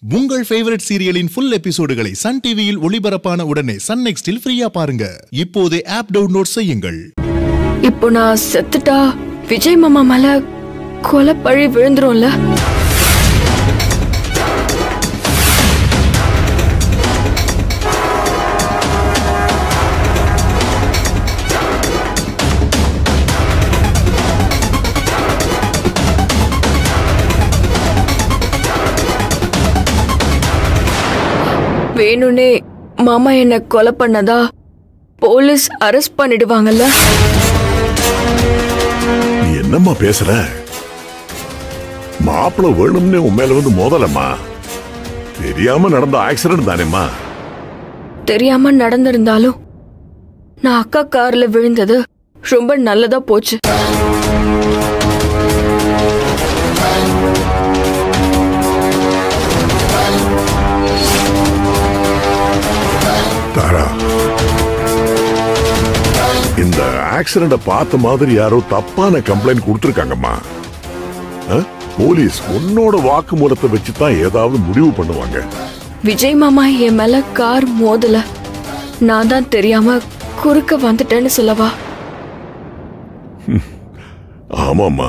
உங்கள் ஃபேவரட் சீரியலின் ஃபுல் எபிசோடுகளை சன் டிவியில் ஒளிபரப்பான உடனே சன் நெக்ஸ்டில் ஃப்ரீயா பாருங்க இப்போதே ஆப் டவுன்லோட் செய்யுங்கள் இப்போ நான் செத்துட்டா விஜய் மாமா மேல கொலை பழி விழுந்துரும்ல வேணும்னே மாமா என்ன கொலை பண்ணதா போலீஸ் அரெஸ்ட் பண்ணிடுவாங்கல்ல நீ என்னம்மா பேசுற மாப்பிள வேணும்னே உன் மேல வந்து மோதலம்மா தெரியாம நடந்த ஆக்சிடென்ட் தானேம்மா தெரியாம நடந்திருந்தாலும் நான் அக்கா கார்ல விழுந்தது ரொம்ப நல்லதா போச்சு தாரா இந்த ஆக்சிடென்ட பார்த்த மாதிரி யாரோ தப்பான கம்ப்ளைண்ட் கொடுத்துருக்காங்கம்மா அஹ்? போலீஸ் உன்னோட வாக்குமூலத்தை வச்சு தான் ஏதாவது முடிவு பண்ணுவாங்க விஜய் மாமா என் மேல கார் மோதல நான் தான் தெரியாம குறுக்க வந்துட்டேன்னு சொல்லவா ஆமாம்மா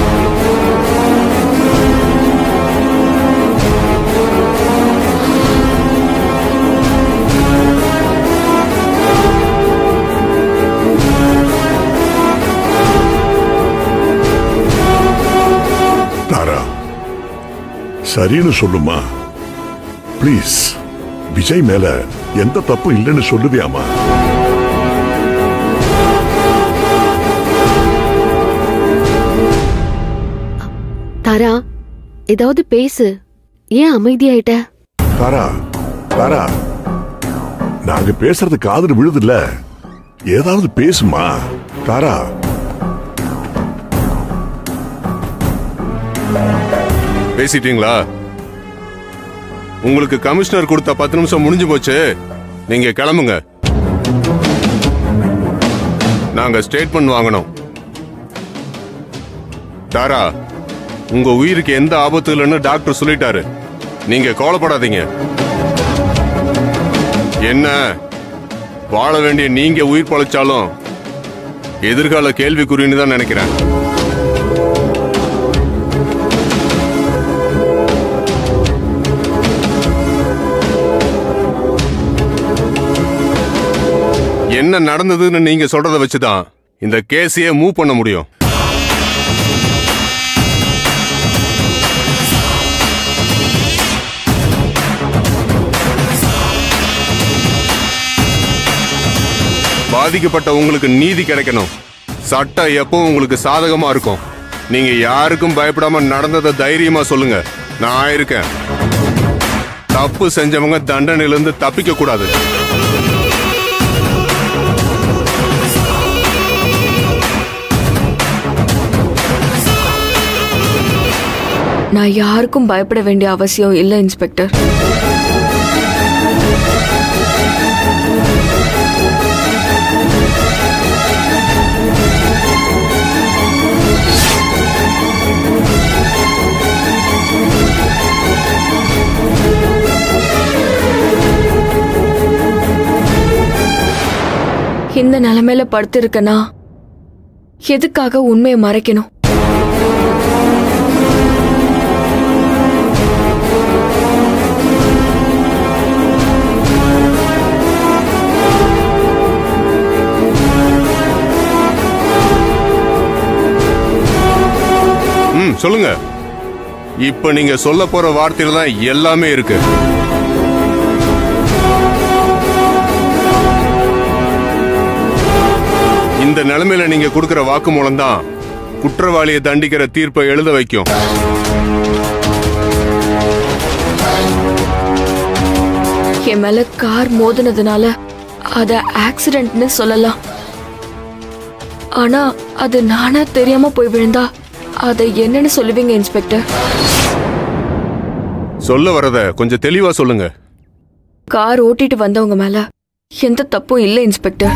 தாரா சரின்னு சொல்லுமா ப்ளீஸ் விஜய் மேல எந்த தப்பும் இல்லைன்னு சொல்லுவியாமா தாரா ஏதாவது பேசு ஏன் அமைதியாயிட்ட தாரா தாரா நாங்க பேசுறது காதுல விழுதுல்ல ஏதாவது பேசுமா தாரா பேசிட்டீங்களா உங்களுக்கு கமிஷனர் கொடுத்த பத்து நிமிஷம் முடிஞ்சு போச்சு நீங்க கிளம்புங்க நாங்க ஸ்டேட்மெண்ட் வாங்கணும் தாரா உங்க உயிருக்கு எந்த ஆபத்து இல்லைன்னு டாக்டர் சொல்லிட்டாரு நீங்க கவலைப்படாதீங்க என்ன வாழ வேண்டிய நீங்க உயிர் பழைச்சாலும் எதிர்கால கேள்விக்குறின்னு தான் நினைக்கிறேன் என்ன நடந்ததுன்னு நீங்க சொல்றத வச்சுதான் இந்த கேஸையே மூவ் பண்ண முடியும் பாதிக்கப்பட்ட உங்களுக்கு நீதி கிடைக்கணும் சட்டம் எப்பவும் உங்களுக்கு சாதகமா இருக்கும் நீங்க யாருக்கும் பயப்படாம நடந்ததை தைரியமா சொல்லுங்க நான் இருக்கேன் தப்பு செஞ்சவங்க தண்டனையிலிருந்து தப்பிக்க கூடாது நான் யாருக்கும் பயப்பட வேண்டிய அவசியம் இல்லை இன்ஸ்பெக்டர் இந்த நிலைமையில படுத்திருக்கனா எதுக்காக உண்மையை மறைக்கணும் ம் சொல்லுங்க இப்ப நீங்க சொல்ல போற வார்த்தையில தான் எல்லாமே இருக்கு இந்த நிலைமையில நீங்க கொடுக்கிற வாக்குமூலம் தான் குற்றவாளியை தண்டிக்கிற தீர்ப்பை எழுத வைக்கும் என் மேல கார் மோதினதுனால அத ஆக்சிடென்ட்னு சொல்லலாம் ஆனா அது நானா தெரியாம போய் விழுந்தா அதை என்னன்னு சொல்லுவீங்க இன்ஸ்பெக்டர் சொல்ல வரத கொஞ்சம் தெளிவா சொல்லுங்க கார் ஓட்டிட்டு வந்தவங்க மேல எந்த தப்பும் இல்லை இன்ஸ்பெக்டர்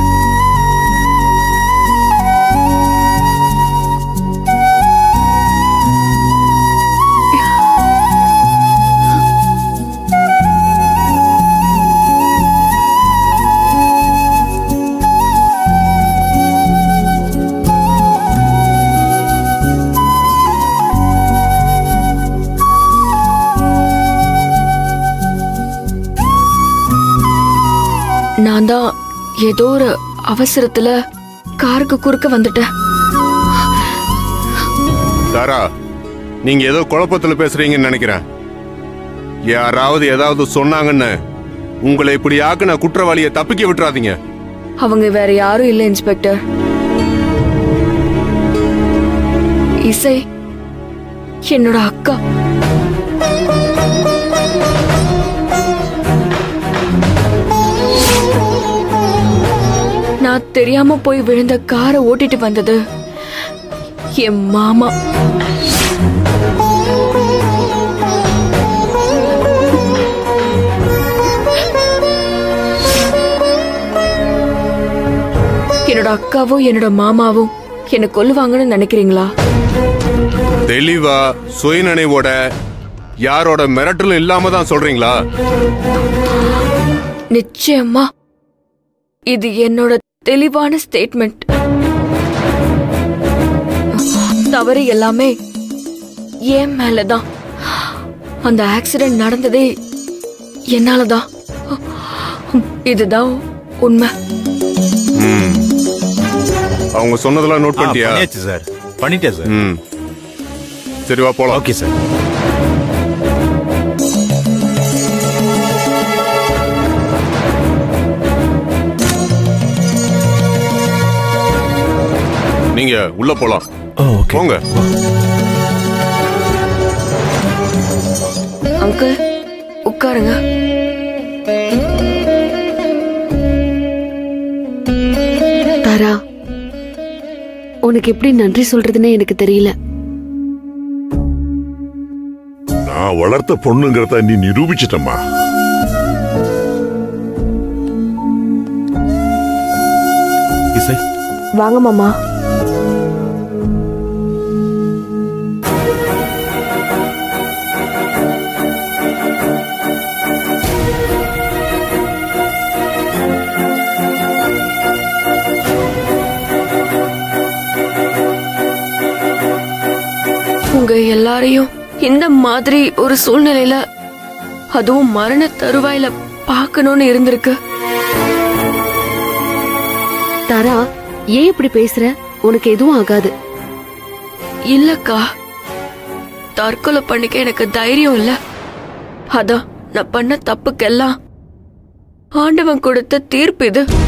நான் தான் ஏதோ ஒரு அவசரத்துல காருக்கு குறுக்க வந்துட்டேன் தாரா நீங்க ஏதோ குழப்பத்துல பேசுறீங்கன்னு நினைக்கிறேன் யாராவது ஏதாவது சொன்னாங்கன்னு உங்களை இப்படி ஆக்குன குற்றவாளியை தப்பிக்க விட்டுறாதீங்க அவங்க வேற யாரும் இல்ல இன்ஸ்பெக்டர் இசை என்னோட அக்கா நான் தெரியாம போய் விழுந்த காரை ஓட்டிட்டு வந்தது என் மாமா என்னோட அக்காவும் என்னோட மாமாவும் என்ன கொல்லுவாங்கன்னு நினைக்கிறீங்களா தெளிவா சுயநினைவோட யாரோட மிரட்டலும் இல்லாம தான் சொல்றீங்களா நிச்சயமா இது என்னோட தெளிவான ஸ்டேட்மெண்ட் தவறு எல்லாமே என் மேலதான் அந்த ஆக்சிடென்ட் நடந்ததே என்னாலதான் இதுதான் உண்மை ம். அவங்க சொன்னதெல்லாம் நோட் ஆ, பண்ணிட்டியா பண்ணியாச்சு சார் பண்ணிட்டேன் சார் ம் சரி வா போலாம் ஓகே சார் நீங்க உள்ள போலாம் ஓகே போங்க அங்கிள் உட்காருங்க தாரா உனக்கு எப்படி நன்றி சொல்றதுன்னு எனக்கு தெரியல நான் வளர்த்த பொண்ணுங்கிறத நீ நிரூபிச்சிட்டம்மா இசை வாங்க மாமா உங்க எல்லாரையும் இந்த மாதிரி ஒரு சூழ்நிலையில அதுவும் மரண தருவாயில பார்க்கணும்னு இருந்திருக்கு தாரா ஏன் இப்படி பேசுற உனக்கு எதுவும் ஆகாது இல்லக்கா தற்கொலை பண்ணிக்க எனக்கு தைரியம் இல்ல அதான் நான் பண்ண தப்புக்கெல்லாம் ஆண்டவன் கொடுத்த தீர்ப்பு இது